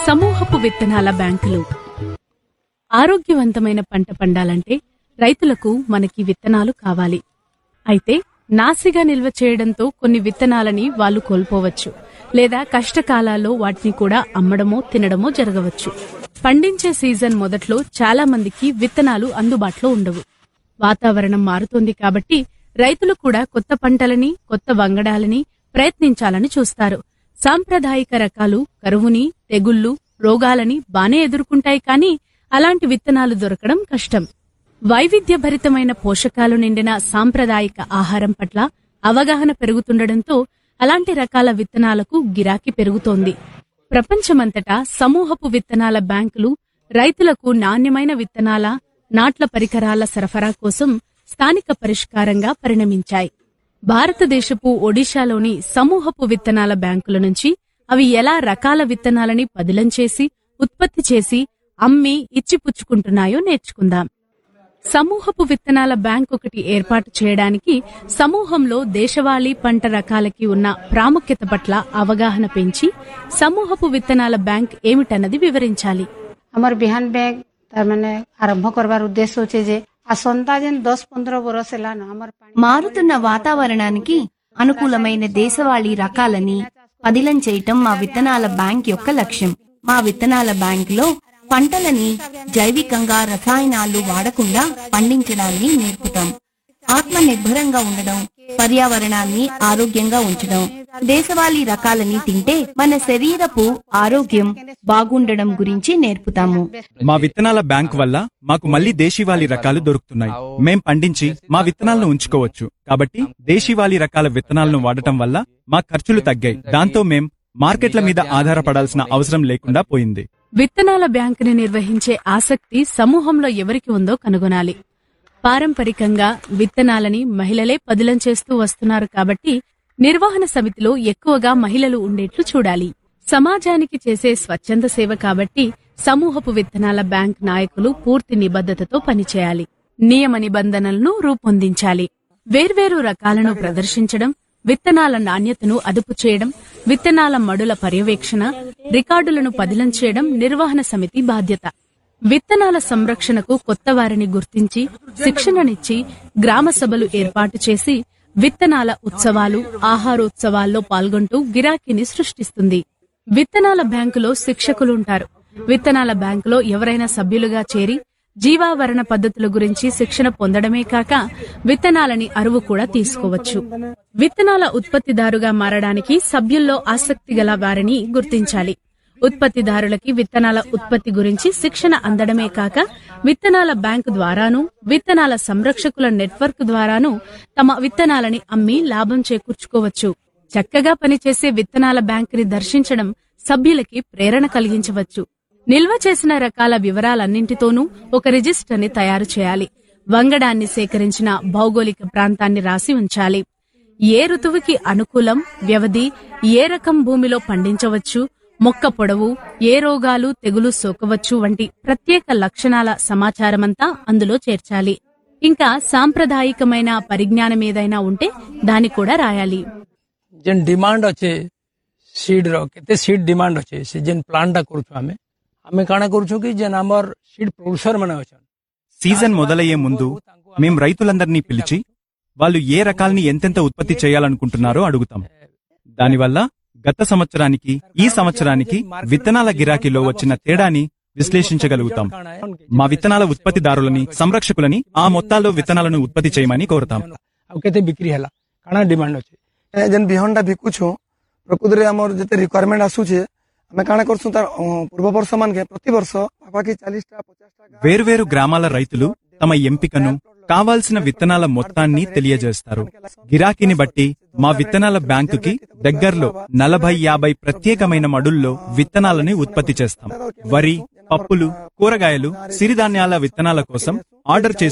సమూహపు విత్తనాల బ్యాంకులు ఆరోగ్యవంతమైన పంట పండాలంటే రైతులకు మనకి విత్తనాలు కావాలి అయితే నాసిగా నిల్వ చేయడంతో కొన్ని విత్తనాలని వాళ్ళు కోల్పోవచ్చు లేదా కష్టకాలాల్లో వాటిని కూడా అమ్మడమో తినడమో జరగవచ్చు పండించే సీజన్ మొదట్లో చాలా మందికి విత్తనాలు అందుబాటులో ఉండవు వాతావరణం మారుతోంది కాబట్టి రైతులు కూడా కొత్త పంటలని కొత్త వంగడాలని ప్రయత్నించాలని చూస్తారు సాంప్రదాయిక రకాలు కరువుని తెగుళ్లు రోగాలని బానే ఎదుర్కొంటాయి కానీ అలాంటి విత్తనాలు దొరకడం కష్టం వైవిధ్యభరితమైన పోషకాలు నిండిన సాంప్రదాయిక ఆహారం పట్ల అవగాహన పెరుగుతుండటంతో అలాంటి రకాల విత్తనాలకు గిరాకీ పెరుగుతోంది ప్రపంచమంతటా సమూహపు విత్తనాల బ్యాంకులు రైతులకు నాణ్యమైన విత్తనాల నాట్ల పరికరాల సరఫరా కోసం స్థానిక పరిష్కారంగా పరిణమించాయి భారతదేశపు ఒడిశాలోని సమూహపు విత్తనాల బ్యాంకుల నుంచి అవి ఎలా రకాల విత్తనాలని పదిలం చేసి ఉత్పత్తి చేసి అమ్మి ఇచ్చిపుచ్చుకుంటున్నాయో నేర్చుకుందాం సమూహపు విత్తనాల బ్యాంక్ ఒకటి ఏర్పాటు చేయడానికి సమూహంలో దేశవాళీ పంట రకాలకి ఉన్న ప్రాముఖ్యత పట్ల అవగాహన పెంచి సమూహపు విత్తనాల బ్యాంక్ ఏమిటన్నది వివరించాలి ଆମର ବିହାନ ବ୍ୟାଙ୍କ ତାର ମାନେ ଆରମ୍ଭ କରବାର ଉଦ୍ଦେଶ୍ୟ ହଉଛି ଯେ ଆସନ୍ତା ଯେନ୍ ଦଶ ପନ୍ଦର ବରଷ ହେଲାନ ଆମର ପାଣି మారుతున్న వాతావరణానికి అనుకూలమైన దేశవాళీ రకాలని పదిలం చేయటం మా విత్తనాల బ్యాంక్ యొక్క లక్ష్యం మా విత్తనాల బ్యాంకులో పంటలని జైవికంగా రసాయనాలు వాడకుండా పండించడాన్ని నేర్పుతాం ఆత్మ నిర్భరంగా ఉండడం పర్యావరణాన్ని ఆరోగ్యంగా ఉంచడం దేశవాళీ రకాలని తింటే మన శరీరపు ఆరోగ్యం బాగుండడం గురించి నేర్పుతాము మా విత్తనాల బ్యాంక్ వల్ల మాకు మళ్ళీ దేశీవాళీ రకాలు దొరుకుతున్నాయి మేం పండించి మా విత్తనాలను ఉంచుకోవచ్చు కాబట్టి దేశీవాళీ రకాల విత్తనాలను వాడటం వల్ల మా ఖర్చులు తగ్గాయి దాంతో మేం మార్కెట్ల మీద ఆధారపడాల్సిన అవసరం లేకుండా పోయింది విత్తనాల బ్యాంకుని నిర్వహించే ఆసక్తి సమూహంలో ఎవరికి ఉందో కనుగొనాలి పారంపరికంగా విత్తనాలని మహిళలే పదిలం చేస్తూ వస్తున్నారు కాబట్టి నిర్వహణ సమితిలో ఎక్కువగా మహిళలు ఉండేట్లు చూడాలి సమాజానికి చేసే స్వచ్ఛంద సేవ కాబట్టి సమూహపు విత్తనాల బ్యాంక్ నాయకులు పూర్తి నిబద్ధతతో పనిచేయాలి నియమ నిబంధనలను రూపొందించాలి వేర్వేరు రకాలను ప్రదర్శించడం విత్తనాల నాణ్యతను అదుపు చేయడం విత్తనాల మడుల పర్యవేక్షణ రికార్డులను పదిలం చేయడం నిర్వహణ సమితి బాధ్యత విత్తనాల సంరక్షణకు కొత్త వారిని గుర్తించి శిక్షణనిచ్చి గ్రామ సభలు ఏర్పాటు చేసి విత్తనాల ఉత్సవాలు ఆహారోత్సవాల్లో పాల్గొంటూ గిరాకీని సృష్టిస్తుంది విత్తనాల బ్యాంకులో శిక్షకులుంటారు విత్తనాల బ్యాంకులో ఎవరైనా సభ్యులుగా చేరి జీవావరణ పద్ధతుల గురించి శిక్షణ పొందడమే కాక విత్తనాలని అరువు కూడా తీసుకోవచ్చు విత్తనాల ఉత్పత్తిదారుగా మారడానికి సభ్యుల్లో ఆసక్తి గల వారిని గుర్తించాలి ఉత్పత్తిదారులకి విత్తనాల ఉత్పత్తి గురించి శిక్షణ అందడమే కాక విత్తనాల బ్యాంకు ద్వారాను విత్తనాల సంరక్షకుల నెట్వర్క్ ద్వారాను తమ విత్తనాలని అమ్మి లాభం చేకూర్చుకోవచ్చు చక్కగా పనిచేసే విత్తనాల బ్యాంకుని దర్శించడం సభ్యులకి ప్రేరణ కలిగించవచ్చు నిల్వ చేసిన రకాల వివరాలన్నింటితోనూ ఒక రిజిస్టర్ని తయారు చేయాలి వంగడాన్ని సేకరించిన భౌగోళిక ప్రాంతాన్ని రాసి ఉంచాలి ఏ ఋతువుకి అనుకూలం వ్యవధి ఏ రకం భూమిలో పండించవచ్చు మొక్క పొడవు ఏ రోగాలు తెగులు సోకవచ్చు వంటి ప్రత్యేక లక్షణాల సమాచారమంతా అందులో చేర్చాలి ఇంకా సాంప్రదాయికమైన పరిజ్ఞానం ఏదైనా ఉంటే దాన్ని కూడా రాయాలి ଯେନ୍ ଡିମାଣ୍ଡ ଅଛେ ସିଡ୍ ର କେତେ ସିଡ୍ ଡିମାଣ୍ଡ ଅଛେ ସେ ଯେନ୍ ପ୍ଲାନ୍ ଟା କରୁଛୁ ଆମେ ଆମେ କାଣା କରୁଛୁ କି ଯେନ୍ ଆମର ସିଡ୍ ପ୍ରଡ୍ୟୁସର ମାନେ ଅଛନ୍ సీజన్ మొదలయ్యే ముందు మేం రైతులందరినీ పిలిచి వాళ్ళు ఏ రకాల్ని ఎంతెంత ఉత్పత్తి చేయాలనుకుంటున్నారో అడుగుతాం దానివల్ల గత సంవత్సరానికి ఈ సంవత్సరానికి విత్తనాల గిరాకీలో వచ్చిన తేడాని విశ్లేషించగలుగుతాం మా విత్తనాల ఉత్పత్తిదారులని సంరక్షకులని ఆ మొత్తాల్లో విత్తనాలను ఉత్పత్తి చేయమని కోరుతాం ଆଉ କେତେ ବିକ୍ରି ହେଲା କାଣା ଡିମାଣ୍ଡ ଅଛେ ଏ ଯେନ୍ ବିହନଟା ବିକୁଛୁ ପ୍ରକୃତରେ ଆମର ଯେତେ ରିକ୍ୱାରମେଣ୍ଟ ଆସୁଛେ ଆମେ କାଣା କରସୁଁ ତାର ଅଁ, ପୂର୍ବ ବର୍ଷ ମାନକେ ପ୍ରତିବର୍ଷ ପାଖାପାଖି ଚାଳିଶଟା ପଚାଶଟା ଗାଁ వేర్వేరు గ్రామాల రైతులు తమ ఎంపికను కావాల్సిన విత్తనాల మొత్తాన్ని తెలియజేస్తారు గిరాకీని బట్టి మా విత్తనాల బ్యాంకుకి దగ్గర్లో నలభై యాభై ప్రత్యేకమైన మడుల్లో విత్తనాలని ఉత్పత్తి చేస్తాం వరి పప్పులు కూరగాయలు సిరిధాన్యాల విత్తనాల కోసం ఆర్డర్ చేసి